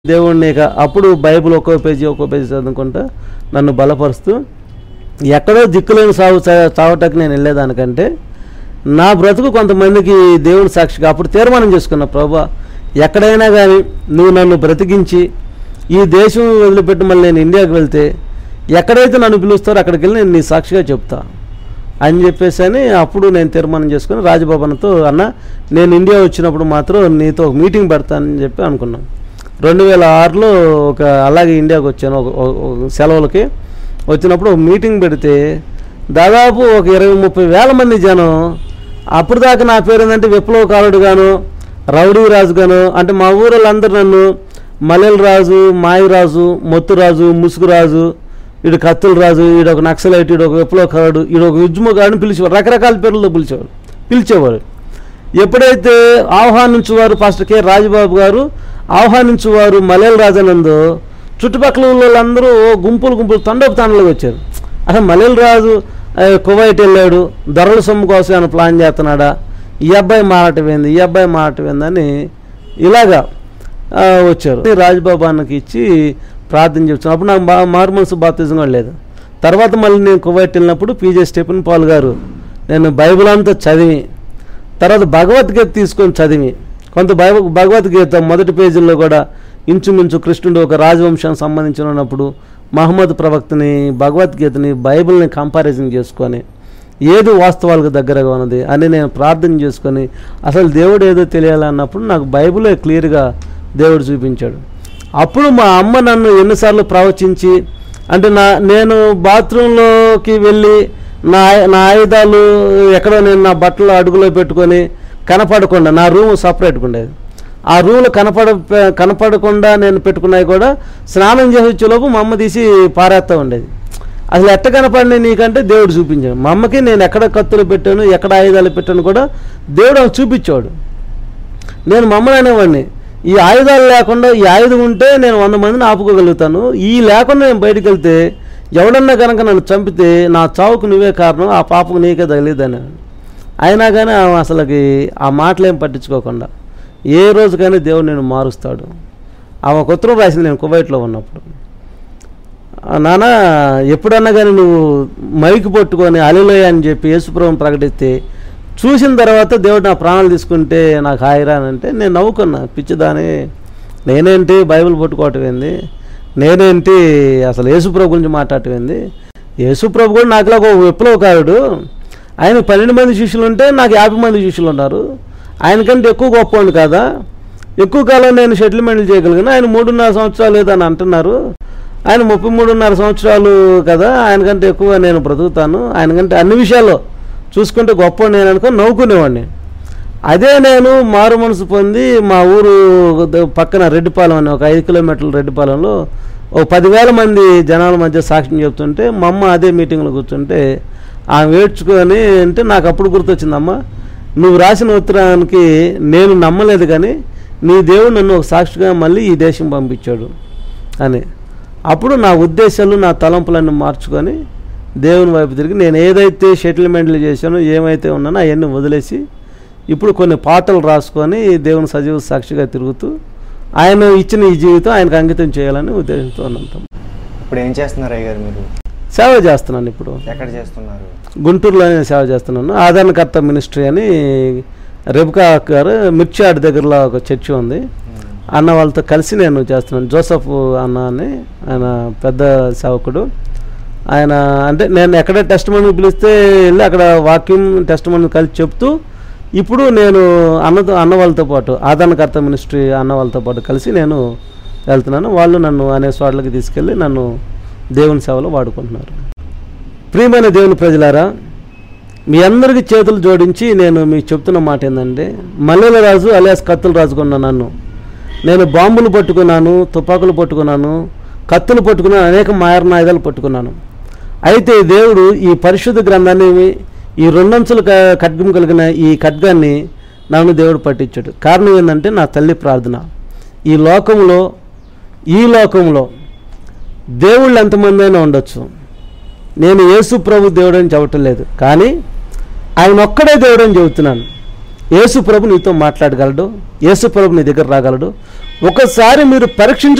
దేవుణ్ణి ఇక అప్పుడు బైబిల్ ఒక్కో పేజీ ఒక్కో పేజీ చదువుకుంటా నన్ను బలపరుస్తూ ఎక్కడో దిక్కులేని సాగు చా- చావటానికి నేను వెళ్ళేదానికంటే నా బ్రతుకు కొంతమందికి దేవుని సాక్షిగా అప్పుడు తీర్మానం చేసుకున్నా ప్రభా ఎక్కడైనా కానీ నువ్వు నన్ను బ్రతికించి ఈ దేశం వదిలిపెట్టి మళ్ళీ నేను ఇండియాకి వెళ్తే ఎక్కడైతే నన్ను పిలుస్తారో అక్కడికి వెళ్ళి నేను నీ సాక్షిగా చెప్తా అని చెప్పేసి అని అప్పుడు నేను తీర్మానం చేసుకుని రాజభవన్తో అన్న నేను ఇండియా వచ్చినప్పుడు మాత్రం నీతో ఒక మీటింగ్ పెడతానని చెప్పి అనుకున్నాను రెండు వేల ఆరులో ఒక అలాగే ఇండియాకి వచ్చాను ఒక ఒక- ఒక సెలవులకి వచ్చినప్పుడు ఒక మీటింగ్ పెడితే దాదాపు ఒక ఇరవై ముప్పై వేల మంది జనం అప్పుడు దాకా నా పేరు ఏంటంటే విప్లవకారుడు గాను రౌడీ రాజు గాను అంటే మా ఊరోళ్ళందరూ నన్ను మల్లెల రాజు మాయిరాజు మొత్తురాజు ముసుగురాజు ఈడు కత్తుల రాజు ఈడు ఒక నక్సలైట్ ఈడు ఒక విప్లవకారుడు ఈడు ఒక ఉద్యమకారుని పిలిచేవాడు రకరకాల పేర్లతో పిలిచేవాడు పిలిచేవాడు ఎప్పుడైతే ఆహ్వానించువారు పాస్టర్ కె రాజబాబు గారు ఆహ్వానించువారు మలయాళ రాజనందు చుట్టుపక్కల వాళ్ళందరూ గుంపులు గుంపులు తండపు తండలకు వచ్చారు అసలు మలయాళ రాజు ఆ, కువైట్ వెళ్ళాడు ధరల సొమ్ము కోసం ఏమైనా ప్లాన్ చేస్తున్నాడా ఈ అబ్బాయి మారటం ఏంది ఈ అబ్బాయి మారటం ఏందని ఇలాగా ఆ, వచ్చారు రాజబాబు అన్నకి ఇచ్చి ప్రార్థన చేస్తాను అప్పుడు నాకు బా- మారు మనసు బాప్తిజం కూడా లేదు తర్వాత మళ్ళీ నేను కువైట్ వెళ్ళినప్పుడు పీజే స్టెఫెన్ పాల్ గారు నేను బైబిల్ అంతా చదివి తర్వాత భగవద్గీత తీసుకొని చదివి కొంత భగవ భగవద్గీత మొదటి పేజీల్లో కూడా ఇంచుమించు కృష్ణుడు ఒక రాజవంశానికి సంబంధించిన ఉన్నప్పుడు మహమ్మద్ ప్రవక్తని భగవద్గీతని బైబిల్ని కంపారిజన్ చేసుకొని ఏది వాస్తవాలకు దగ్గరగా ఉన్నది అని నేను ప్రార్థన చేసుకొని అసలు దేవుడు ఏదో తెలియాలన్నప్పుడు నాకు బైబిలే క్లియర్గా దేవుడు చూపించాడు అప్పుడు మా అమ్మ నన్ను ఎన్నిసార్లు ప్రవచించి అంటే నా నేను బాత్రూంలోకి వెళ్ళి నా ఆయ- నా ఆయుధాలు ఎక్కడో నేను నా బట్టలు అడుగులో పెట్టుకొని కనపడకుండా నా రూమ్ సపరేట్గా ఉండేది ఆ రూమ్లో కనపడ కనపడకుండా నేను పెట్టుకున్నాయి కూడా స్నానం చేసి వచ్చేలోపు మా అమ్మ తీసి పారేస్తూ ఉండేది అసలు ఎట్ట కనపడిన నీకంటే దేవుడు చూపించాడు మా అమ్మకి నేను ఎక్కడ కత్తులు పెట్టాను ఎక్కడ ఆయుధాలు పెట్టాను కూడా దేవుడు ఆమెకు చూపించాడు నేను మమ్మల్ని అనేవాడిని ఈ ఆయుధాలు లేకుండా ఈ ఆయుధం ఉంటే నేను వంద మందిని ఆపుకోగలుగుతాను ఈ లేకుండా నేను బయటికి వెళ్తే ఎవడన్నా కనుక నన్ను చంపితే నా చావుకు నువ్వే కారణం ఆ పాపకు నీకే తగిలిద్దని అయినా కానీ ఆమె అసలుకి ఆ మాటలేం పట్టించుకోకుండా ఏ రోజుకైనా దేవుడు నేను మారుస్తాడు ఆమె ఒక ఉత్తరం రాసింది నేను కువైట్లో ఉన్నప్పుడు ఆ నాన్న ఎప్పుడన్నా కానీ నువ్వు మైకి పట్టుకొని అలిలోయ అని చెప్పి యేసుప్రభుని ప్రకటిస్తే చూసిన తర్వాత దేవుడు నా ప్రాణాలు తీసుకుంటే నాకు హాయిరా అని అంటే నేను నవ్వుకున్నా పిచ్చిదాని నేనేంటి బైబిల్ పట్టుకోవటం ఏంది నేనేంటి అసలు యేసుప్రభు గురించి మాట్లాడటం ఏంది యేసుప్రభు కూడా నాకులా ఒక విప్లవకారుడు ఆయన పన్నెండు మంది శిష్యులు ఉంటే నాకు యాభై మంది శిష్యులు ఉన్నారు ఆయనకంటే ఎక్కువ గొప్పవాడు కదా ఎక్కువ కాలం నేను సెటిల్మెంట్లు చేయగలిగిన ఆయన మూడున్నర సంవత్సరాలు ఏదని అంటున్నారు ఆయన ముప్పై మూడున్నర సంవత్సరాలు కదా ఆయనకంటే ఎక్కువ నేను బ్రతుకుతాను ఆయనకంటే అన్ని విషయాల్లో చూసుకుంటే గొప్ప నేను అనుకొని నవ్వుకునేవాడిని అదే నేను మారు మనసు పొంది మా ఊరు ద- పక్కన రెడ్డిపాలెం అని ఒక ఐదు కిలోమీటర్ల రెడ్డిపాలెంలో ఒక పదివేల మంది జనాల మధ్య సాక్ష్యం చెప్తుంటే మా అమ్మ అదే మీటింగ్లో కూర్చుంటే ఆమె ఏడ్చుకొని అంటే నాకు అప్పుడు గుర్తొచ్చిందమ్మ నువ్వు రాసిన ఉత్తరానికి నేను నమ్మలేదు కానీ నీ దేవుడు నన్ను ఒక సాక్షిగా మళ్ళీ ఈ దేశం పంపించాడు అని అప్పుడు నా ఉద్దేశాలు నా తలంపులన్నీ మార్చుకొని దేవుని వైపు తిరిగి నేను ఏదైతే సెటిల్మెంట్లు చేశానో ఏమైతే ఉన్నానో అవన్నీ వదిలేసి ఇప్పుడు కొన్ని పాటలు రాసుకొని దేవుని సజీవ సాక్షిగా తిరుగుతూ ఆయన ఇచ్చిన ఈ జీవితం ఆయనకు అంకితం చేయాలని ఉద్దేశంతో ఉన్నాను ఇప్పుడు ఏం చేస్తున్నారు అయ్య గారు మీరు సేవ చేస్తున్నాను ఇప్పుడు ఎక్కడ చేస్తున్నారు గుంటూరులోనే సేవ చేస్తున్నాను ఆదరణకర్త మినిస్ట్రీ అని రెబకా గారు మిర్చాడ్ దగ్గరలో ఒక చర్చి ఉంది అన్న వాళ్ళతో కలిసి నేను చేస్తున్నాను జోసఫ్ అన్న అని ఆయన పెద్ద సేవకుడు ఆయన అంటే నేను ఎక్కడ టెస్ట్ మనీ పిలిస్తే వెళ్ళి అక్కడ వాక్యం టెస్ట్ మనీ కలిసి చెప్తూ ఇప్పుడు నేను అన్నతో అన్న వాళ్ళతో పాటు ఆదరణకర్త మినిస్ట్రీ అన్న వాళ్ళతో పాటు కలిసి నేను వెళ్తున్నాను వాళ్ళు నన్ను అనే చోట్లకి తీసుకెళ్ళి నన్ను దేవుని సేవలో వాడుకుంటున్నారు ప్రియమైన దేవుని ప్రజలారా మీ అందరికీ చేతులు జోడించి నేను మీకు చెప్తున్న మాట ఏంటంటే మల్లెల రాజు అలియాస్ కత్తుల రాజుకున్న నన్ను నేను బాంబులు పట్టుకున్నాను తుపాకులు పట్టుకున్నాను కత్తులు పట్టుకున్నాను అనేక మారణాయుధాలు పట్టుకున్నాను అయితే దేవుడు ఈ పరిశుద్ధ గ్రంథాన్ని ఈ రెండంచుల క- ఖడ్గం కలిగిన ఈ ఖడ్గాన్ని నన్ను దేవుడు పట్టించాడు కారణం ఏంటంటే నా తల్లి ప్రార్థన ఈ లోకంలో ఈ లోకంలో దేవుళ్ళు ఎంతమంది అయినా ఉండొచ్చు నేను యేసు ప్రభు దేవుడు అని చెప్పటం లేదు కానీ ఆయన ఒక్కడే దేవుడు అని చెబుతున్నాను యేసు ప్రభు నీతో మాట్లాడగలడు యేసు ప్రభు నీ దగ్గర రాగలడు ఒకసారి మీరు పరీక్షించు